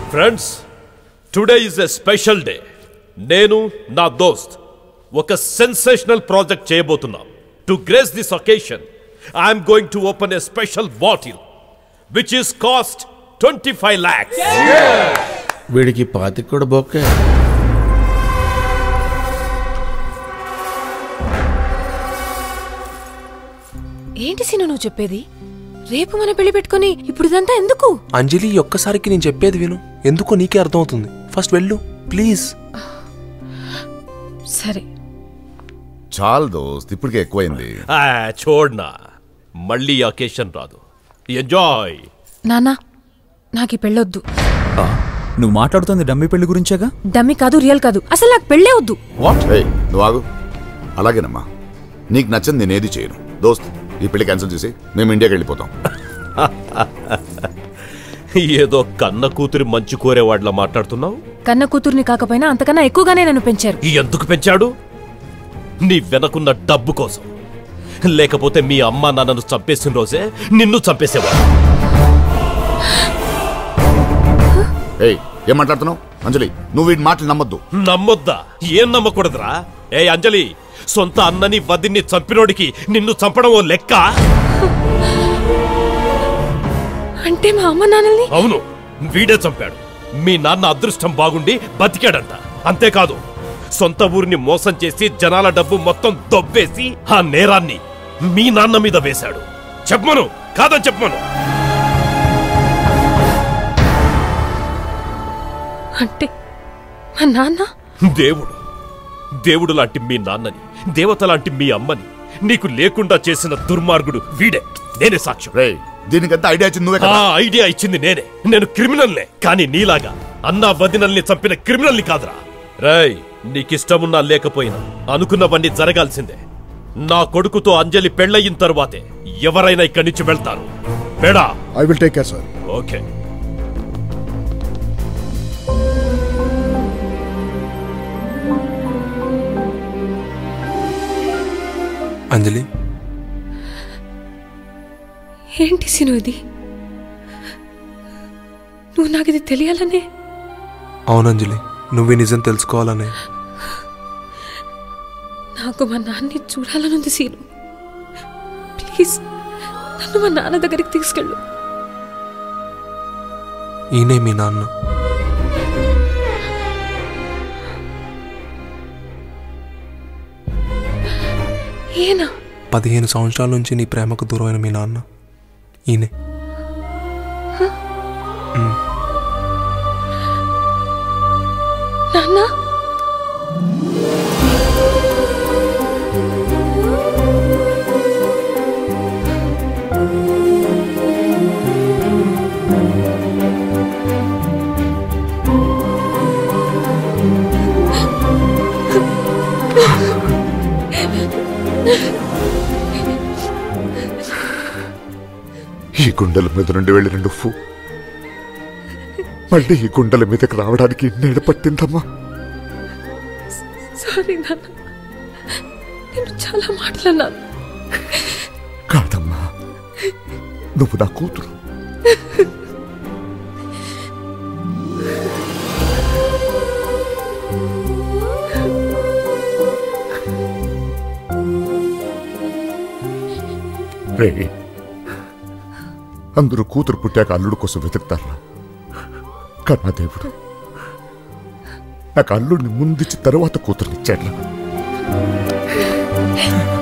friends today is a special day నేను నా దోస్త్ ఒక సెన్సేషనల్ ప్రాజెక్ట్ చేయబోతున్నాం to grace this occasion I'm going to open a special bottle which is cost twenty five lakhs వీడికి పాతికి కూడా బొక్కే ఏంటి సీను నువ్వు చెప్పేది రేపు మన పెళ్లి పెట్టుకొని ఇప్పుడు ఇదంతా ఎందుకు అంజలి ఈ ఒక్కసారికి నేను చెప్పేది విను ఎందుకో నీకే అర్థమవుతుంది ఫస్ట్ వెళ్ళు ప్లీజ్ సరే చాలు దోస్త్ ఇప్పటికే ఎక్కువైంది చూడనా మళ్ళీ అకేషన్ రాదు ఎంజాయ్ నానా నాకు ఈ పెళ్ళొద్దు నువ్వు మాట్లాడుతుంది డమ్మి పెళ్లి గురించేగా డమ్మి కాదు రియల్ కాదు అసలు నాకు పెళ్ళే వద్దు వాట్ నువ్వు ఆగు అలాగేనమ్మా నీకు నచ్చింది నేను ఏది చేయను దోస్త్ ఈ పెళ్లి క్యాన్సిల్ చేసి మేము ఇండియాకి వెళ్ళిపోతాం ఏదో కన్న కూతురి మంచి కోరేవాడ్లా మాట్లాడుతున్నావు కన్న కూతుర్ని కాకపోయినా అంతకన్నా ఎక్కువగానే నన్ను పెంచారు ఎందుకు పెంచాడు నీ వెనకున్న డబ్బు కోసం లేకపోతే మీ అమ్మ నాన్నను చంపేసిన రోజే నిన్ను చంపేసేవాడు ఏయ్ ఏం మాట్లాడుతున్నావు అంజలి నువ్వు వీటి మాటలు నమ్మొద్దు నమ్మొద్దా ఏం నమ్మకూడదురా ఏ అంజలి సొంత అన్నని వదిన్ని చంపినోడికి నిన్ను చంపడం ఓ లెక్క అంటే మా అమ్మ నాన్నల్ని అవును వీడే చంపాడు మీ నాన్న అదృష్టం బాగుండి బతికాడంట అంతేకాదు సొంత ఊరిని మోసం చేసి జనాల డబ్బు మొత్తం దొబ్బేసి ఆ నేరాన్ని మీ నాన్న మీద వేశాడు చెప్పమను కాదని చెప్పమను అంటే మా నాన్న దేవుడు దేవుడు లాంటి మీ నాన్నని దేవత లాంటి మీ అమ్మని నీకు లేకుండా చేసిన దుర్మార్గుడు వీడే నేనే సాక్ష్యం రే దీనికంతా ఐడియా ఇచ్చింది నువ్వే ఆ కదా ఐడియా ఇచ్చింది నేనే నేను క్రిమినల్నే కానీ నీలాగా అన్నా వదినల్ని చంపిన క్రిమినల్ని కాదురా రేయ్ నీకిష్టమున్నా లేకపోయినా అనుకున్నవన్నీ జరగాల్సిందే నా కొడుకుతో అంజలి పెళ్ళయిన తరువాతే ఎవరైనా ఇక్కడి నుంచి వెళ్తారు బేడా I will take care sir okay Anjali ఏంటి సీను ఇది నువ్వు నాకు ఇది తెలియాలనే అవును అంజలి నువ్వే నిజం తెలుసుకోవాలనే నాకు మా నాన్ని చూడాలనుంది సీను ప్లీజ్ నన్ను మా నాన్న దగ్గరికి తీసుకెళ్ళు ఈయనే మీ నాన్న ఏనా పదిహేను సంవత్సరాల నుంచి నీ ప్రేమకు దూరమైన మీ నాన్న ఈయనే నాన్న ఈ గుండెల మీద నుండి వెళ్ళిన నువ్వు మళ్ళీ ఈ గుండెల మీదకి రావడానికి నీడ పట్టిందమ్మా సారీ నాన్న నేను చాలా మాట్లాడినాను కాదమ్మా నువ్వు నా కూతురు రే అందరూ కూతురు పుట్టాక అల్లుడు కోసం వెతుకుతారా కన్నా దేవుడు నాకు అల్లుడిని ముందిచ్చి తర్వాత కూతురునిచ్చాడు